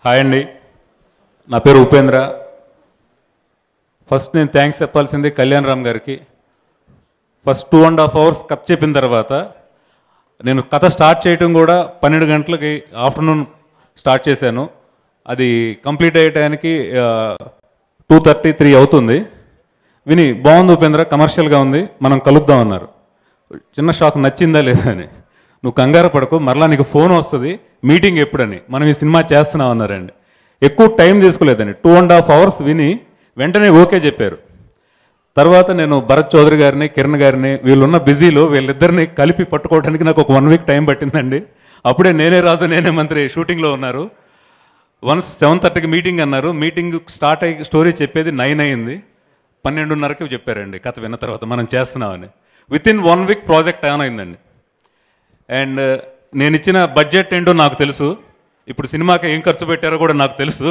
hi అండి నా పేరు ఉపేంద్ర ఫస్ట్ నేను థ్యాంక్స్ చెప్పాల్సింది కళ్యాణ్ రామ్ గారికి first two and half hours కథ చెప్పిన తర్వాత నేను కథ స్టార్ట్ చేయటం కూడా పన్నెండు గంటలకి ఆఫ్టర్నూన్ స్టార్ట్ చేశాను అది కంప్లీట్ అయ్యటానికి టూ థర్టీ త్రీ అవుతుంది విని బాగుంది ఉపేంద్ర కమర్షియల్గా ఉంది మనం కలుద్దాం అన్నారు చిన్న షాక్ నచ్చిందా లేదా అని నువ్వు కంగారు పడకు మరలా నీకు ఫోన్ వస్తుంది మీటింగ్ ఎప్పుడని మనం ఈ సినిమా చేస్తున్నాం అన్నారండి ఎక్కువ టైం తీసుకోలేదండి టూ అండ్ హాఫ్ అవర్స్ విని వెంటనే ఓకే చెప్పారు తర్వాత నేను భరత్ చౌదరి గారిని కిరణ్ గారిని వీళ్ళున్న బిజీలో వీళ్ళిద్దరిని కలిపి పట్టుకోవడానికి నాకు ఒక వన్ వీక్ టైం పట్టిందండి అప్పుడే నేనే రాజు నేనే మంత్రి షూటింగ్లో ఉన్నారు వన్స్ సెవెన్ థర్టీకి మీటింగ్ అన్నారు మీటింగ్ స్టార్ట్ అయ్యి స్టోరీ చెప్పేది నైన్ అయింది పన్నెండున్నరకి చెప్పారండి కథ విన్న తర్వాత మనం చేస్తున్నామని with in one week project on అయిందండి అండ్ నేను ఇచ్చిన బడ్జెట్ ఏంటో నాకు తెలుసు ఇప్పుడు సినిమాకి ఏం ఖర్చు పెట్టారో కూడా నాకు తెలుసు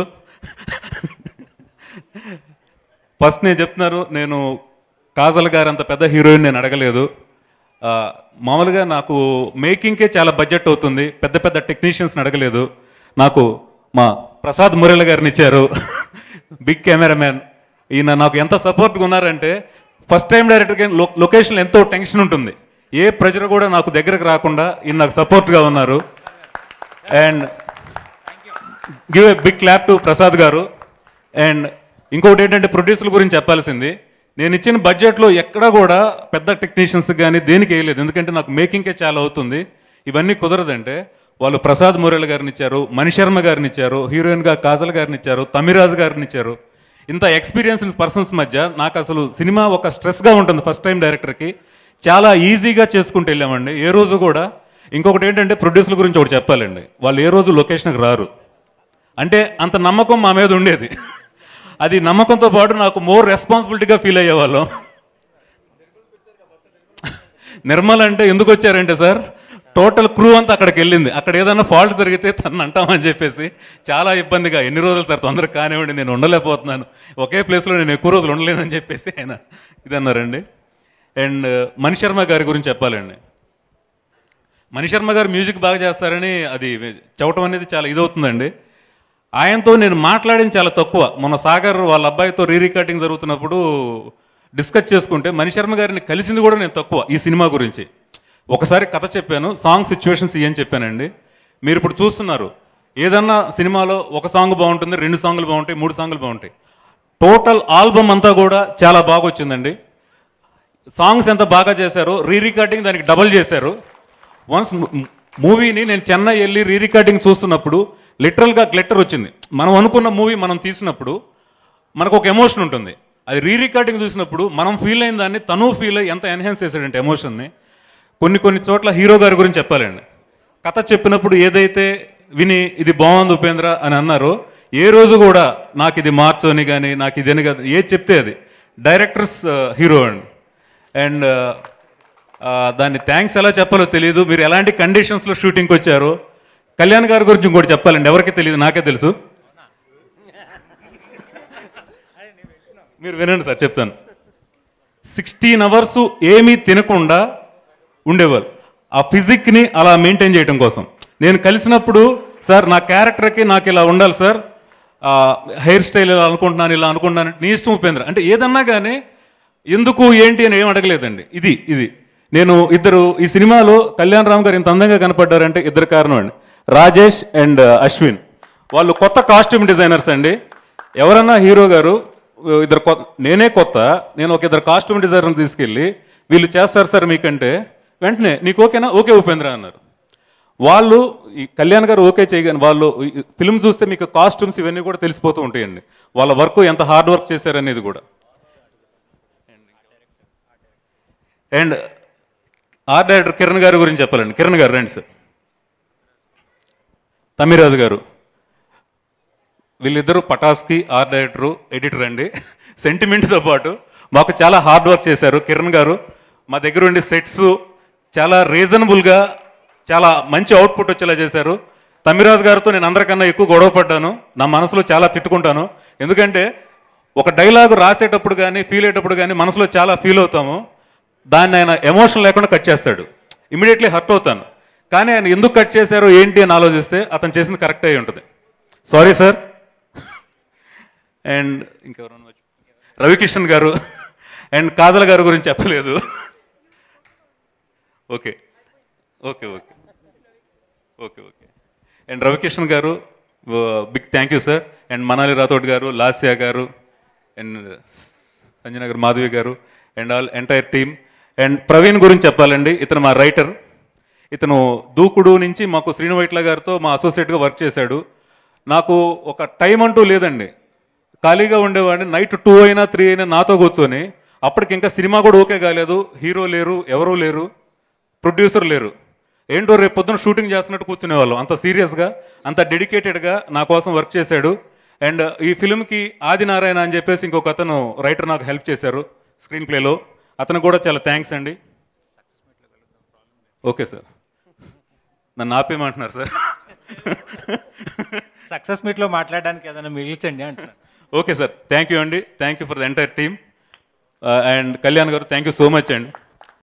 ఫస్ట్ నేను చెప్తున్నారు నేను కాజల్ గారు అంత పెద్ద హీరోయిన్ నేను అడగలేదు ఆ, మామూలుగా నాకు మేకింగ్కే చాలా బడ్జెట్ అవుతుంది పెద్ద పెద్ద టెక్నీషియన్స్ని అడగలేదు నాకు మా ప్రసాద్ మురళ గారిని ఇచ్చారు బిగ్ కెమెరామ్యాన్ ఈయన నాకు ఎంత సపోర్ట్గా ఉన్నారంటే ఫస్ట్ టైం డైరెక్టర్గా లొకేషన్ ఎంతో టెన్షన్ ఉంటుంది ఏ ప్రెజర్ కూడా నాకు దగ్గరకు రాకుండా ఈయన నాకు సపోర్ట్గా ఉన్నారు and give a big clap to Prasad గారు అండ్ ఇంకొకటి ఏంటంటే ప్రొడ్యూసర్ల గురించి చెప్పాల్సింది నేను ఇచ్చిన బడ్జెట్లో ఎక్కడా కూడా పెద్ద టెక్నీషియన్స్ కానీ దేనికి వేయలేదు ఎందుకంటే నాకు మేకింగ్కే చాలా అవుతుంది ఇవన్నీ కుదరదంటే వాళ్ళు ప్రసాద్ మురళి గారిని ఇచ్చారు మణిశర్మ గారిని ఇచ్చారు హీరోయిన్గా కాజల్ గారిని ఇచ్చారు తమిరాజ్ గారిని ఇచ్చారు ఇంత ఎక్స్పీరియన్స్ పర్సన్స్ మధ్య నాకు అసలు సినిమా ఒక స్ట్రెస్గా ఉంటుంది ఫస్ట్ టైం డైరెక్టర్కి చాలా ఈజీగా చేసుకుంటూ వెళ్ళామండి ఏ రోజు కూడా ఇంకొకటి ఏంటంటే ప్రొడ్యూసర్ల గురించి ఒకటి చెప్పాలండి వాళ్ళు ఏ రోజు లొకేషన్కి రారు అంటే అంత నమ్మకం మా మీద ఉండేది అది నమ్మకంతో పాటు నాకు మోర్ రెస్పాన్సిబిలిటీగా ఫీల్ అయ్యేవాళ్ళం నిర్మల్ అంటే ఎందుకు వచ్చారంటే సార్ టోటల్ క్రూ అంతా అక్కడికి వెళ్ళింది అక్కడ ఏదైనా ఫాల్ట్ జరిగితే తను అంటామని చెప్పేసి చాలా ఇబ్బందిగా ఎన్ని రోజులు సార్ తొందరగా కానివ్వండి నేను ఉండలేకపోతున్నాను ఒకే ప్లేస్లో నేను ఎక్కువ రోజులు ఉండలేనని చెప్పేసి ఆయన ఇది అన్నారండి అండ్ మణిశర్మ గారి గురించి చెప్పాలండి మణిశర్మ గారు మ్యూజిక్ బాగా చేస్తారని అది చెప్పడం అనేది చాలా ఇదవుతుందండి ఆయనతో నేను మాట్లాడింది చాలా తక్కువ మొన్న సాగర్ వాళ్ళ అబ్బాయితో రీ రికార్డింగ్ జరుగుతున్నప్పుడు డిస్కస్ చేసుకుంటే మణిశర్మ గారిని కలిసింది కూడా నేను తక్కువ ఈ సినిమా గురించి ఒకసారి కథ చెప్పాను సాంగ్ సిచ్యువేషన్స్ ఇవని చెప్పానండి మీరు ఇప్పుడు చూస్తున్నారు ఏదన్నా సినిమాలో ఒక సాంగ్ బాగుంటుంది రెండు సాంగ్లు బాగుంటాయి మూడు సాంగ్లు బాగుంటాయి టోటల్ ఆల్బమ్ అంతా కూడా చాలా బాగా వచ్చిందండి సాంగ్స్ ఎంత బాగా చేశారో రీ రికార్డింగ్ దానికి డబల్ చేశారు వన్స్ మూవీని నేను చెన్నై వెళ్ళి రీ రికార్డింగ్ చూస్తున్నప్పుడు లిటరల్గా గ్లెటర్ వచ్చింది మనం అనుకున్న మూవీ మనం తీసినప్పుడు మనకు ఒక ఎమోషన్ ఉంటుంది అది రీ రికార్డింగ్ చూసినప్పుడు మనం ఫీల్ అయిన దాన్ని తను ఫీల్ అయ్యి ఎంత ఎన్హాన్స్ చేశాడంటే ఎమోషన్ని కొన్ని కొన్ని చోట్ల హీరో గారి గురించి చెప్పాలండి కథ చెప్పినప్పుడు ఏదైతే విని ఇది బాగుంది ఉపేంద్ర అని అన్నారో ఏ రోజు కూడా నాకు ఇది మార్చు అని కానీ నాకు ఇది అని కాదు ఏది చెప్తే అది డైరెక్టర్స్ హీరో అండి అండ్ దాన్ని థ్యాంక్స్ ఎలా చెప్పాలో తెలియదు మీరు ఎలాంటి కండిషన్స్లో షూటింగ్కి వచ్చారు కళ్యాణ్ గారి గురించి ఇంకోటి చెప్పాలండి ఎవరికి తెలియదు నాకే తెలుసు మీరు వినండి సార్ చెప్తాను సిక్స్టీన్ అవర్స్ ఏమీ తినకుండా ఉండేవాళ్ళు ఆ ఫిజిక్ని అలా మెయింటైన్ చేయడం కోసం నేను కలిసినప్పుడు సార్ నా క్యారెక్టర్కి నాకు ఇలా ఉండాలి సార్ హెయిర్ స్టైల్ ఇలా అనుకుంటున్నాను ఇలా అనుకుంటున్నాను నీ ఇష్టం ఉపేంద్ర అంటే ఏదన్నా కానీ ఎందుకు ఏంటి అని ఏం అడగలేదండి ఇది ఇది నేను ఇద్దరు ఈ సినిమాలో కళ్యాణ్ రామ్ గారు ఇంత అందంగా కనపడ్డారంటే ఇద్దరు కారణం అండి రాజేష్ అండ్ అశ్విన్ వాళ్ళు కొత్త కాస్ట్యూమ్ డిజైనర్స్ అండి ఎవరన్నా హీరో గారు ఇద్దరు కొత్త నేనే కొత్త నేను ఒక ఇద్దరు కాస్ట్యూమ్ డిజైనర్ తీసుకెళ్ళి వీళ్ళు చేస్తారు సార్ మీకంటే వెంటనే నీకు ఓకేనా ఓకే ఉపేంద్ర అన్నారు వాళ్ళు ఈ కళ్యాణ్ గారు ఓకే చేయగానే వాళ్ళు ఫిల్మ్ చూస్తే మీకు కాస్ట్యూమ్స్ ఇవన్నీ కూడా తెలిసిపోతూ ఉంటాయండి వాళ్ళ వర్క్ ఎంత హార్డ్ వర్క్ చేశారనేది కూడా అండ్ ఆర్ట్ డైరెక్టర్ కిరణ్ గారి గురించి చెప్పాలండి కిరణ్ గారు రండి సార్ తమిరాజు గారు వీళ్ళిద్దరూ పటాస్కి ఆర్ట్ డైరెక్టరు ఎడిటర్ అండి సెంటిమెంట్తో పాటు మాకు చాలా హార్డ్ వర్క్ చేశారు కిరణ్ గారు మా దగ్గర ఉండే సెట్స్ చాలా రీజనబుల్గా చాలా మంచి అవుట్పుట్ వచ్చేలా చేశారు తమిరాజ్ గారితో నేను అందరికన్నా ఎక్కువ గొడవ పడ్డాను నా మనసులో చాలా తిట్టుకుంటాను ఎందుకంటే ఒక డైలాగ్ రాసేటప్పుడు కానీ ఫీల్ అయ్యేటప్పుడు కానీ మనసులో చాలా ఫీల్ అవుతాము దాన్ని ఆయన ఎమోషన్ లేకుండా కట్ చేస్తాడు ఇమీడియట్లీ హర్ట్ అవుతాను కానీ ఆయన ఎందుకు కట్ చేశారో ఏంటి అని ఆలోచిస్తే అతను చేసింది కరెక్ట్ అయి ఉంటుంది సారీ సార్ అండ్ ఇంకెవరు రవికిషన్ గారు అండ్ కాజల్ గారు గురించి చెప్పలేదు okay okay okay okay okay and Ravi Kishan గారు big thank you sir and Manali Rathod గారు లాస్యా గారు అండ్ సంజయ్ గారు మాధవి గారు and all entire team and Praveen గురించి చెప్పాలండి ఇతను మా రైటర్ ఇతను దూకుడు నుంచి మాకు శ్రీను వైట్ల గారితో మా అసోసియేట్గా వర్క్ చేశాడు నాకు ఒక టైం అంటూ లేదండి ఖాళీగా ఉండేవాడిని నైట్ టూ అయినా త్రీ అయినా నాతో కూర్చొని అప్పటికి ఇంకా సినిమా కూడా ఓకే కాలేదు హీరో లేరు ఎవరూ లేరు ప్రొడ్యూసర్ లేరు ఏంటో రేపు పొద్దున షూటింగ్ చేస్తున్నట్టు కూర్చునే వాళ్ళం అంత సీరియస్గా అంత డెడికేటెడ్గా నా కోసం వర్క్ చేశాడు అండ్ ఈ ఫిల్మ్కి ఆదినారాయణ అని చెప్పేసి ఇంకొక అతను రైటర్ నాకు హెల్ప్ చేశారు స్క్రీన్ ప్లేలో అతను కూడా చాలా థ్యాంక్స్ అండి ఓకే సార్ నన్ను ఆపేయమంటున్నారు సార్ సక్సెస్ మీట్లో మాట్లాడడానికి ఏదైనా మిగిల్చండి అంటున్నాను ఓకే సార్ థ్యాంక్ యూ అండి thank you for the entire team and Kalyan గారు థ్యాంక్ యూ సో మచ్ అండి